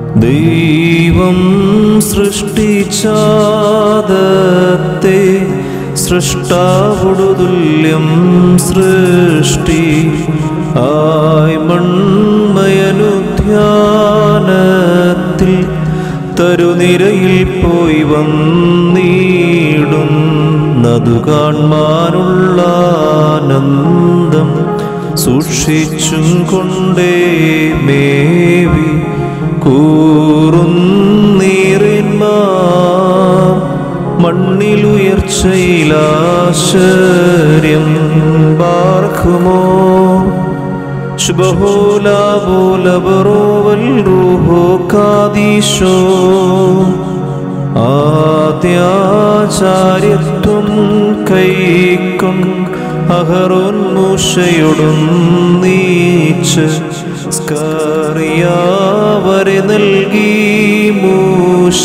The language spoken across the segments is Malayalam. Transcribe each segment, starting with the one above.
ദൈവം സൃഷ്ടിച്ചാദത്തെ സൃഷ്ടാവുടു തുല്യം സൃഷ്ടി ആയി മൺമയനുധ്യാനത്തിൽ തരുനിരയിൽ പോയി വന്നിടുന്നതു കാൺമാനുള്ള ആനന്ദം സൂക്ഷിച്ചും കൊണ്ടേ മേവി കൂറുന്നീറിന്മാർ മണ്ണിലുയർച്ചയിലാശ്ചര്യം പാർക്കുമോ ശുഭഹോലാബോലബറോവൽ റൂഹോ കാദീശോ ആദ്യാചാര്യത്വം കൈക്കൊണ്ട് അഹറോൻ മൂഷയൊടും നീച്ച് സ്കറിയാവരെ നൽകി മൂഷ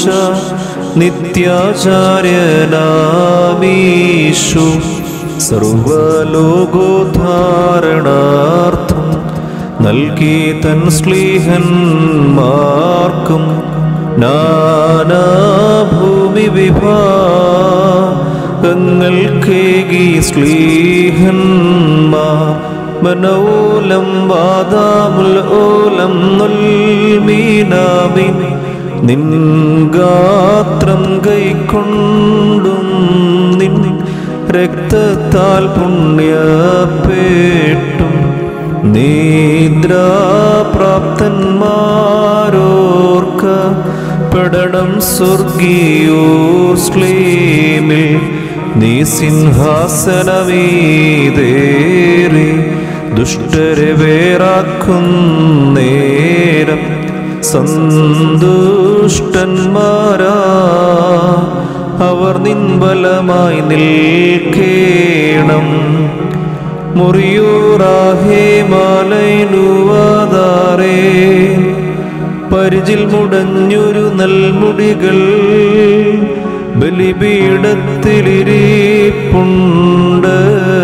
നിത്യാചാര്യനാമീഷു സർവലോകോദ്ധാരണാർത്ഥം നൽകി തൻ സ്ലീഹന്മാർക്കും നാനാഭൂമി വിഭാഗങ്ങൾക്കേകി സ്ലീഹന്മാർ മനോലം വാദാമുൽ ഓലം നുൽമീനാമിൻ നിൻ ഗാത്രം കൈക്കൊണ്ടും നിൻ രക്തത്താൽ പുണ്യപ്പെട്ടു നിദ്രാപ്രാപ്തന്മാരോർക്ക പെടണം സ്വർഗീയോസ്ലേമിൽ നീ സിംഹാസനമീതേറി ദുഷ്ടരെ വേറാക്കുന്നേരം സന്തുഷ്ടന്മാരാ അവർ നിൻബലമായി നിൽക്കേണം മുറിയൂറാഹേ മാലൈനുവാതാറേ പരിചിൽ മുടഞ്ഞൊരു നൽമുടികൾ ബലിപീഠത്തിലിരിപ്പുണ്ട്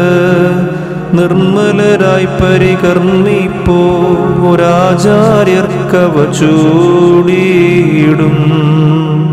നിർമ്മലരായി പരികർമ്മിപ്പോ ഒരാചാര്യർക്കവ ചൂടിയിടും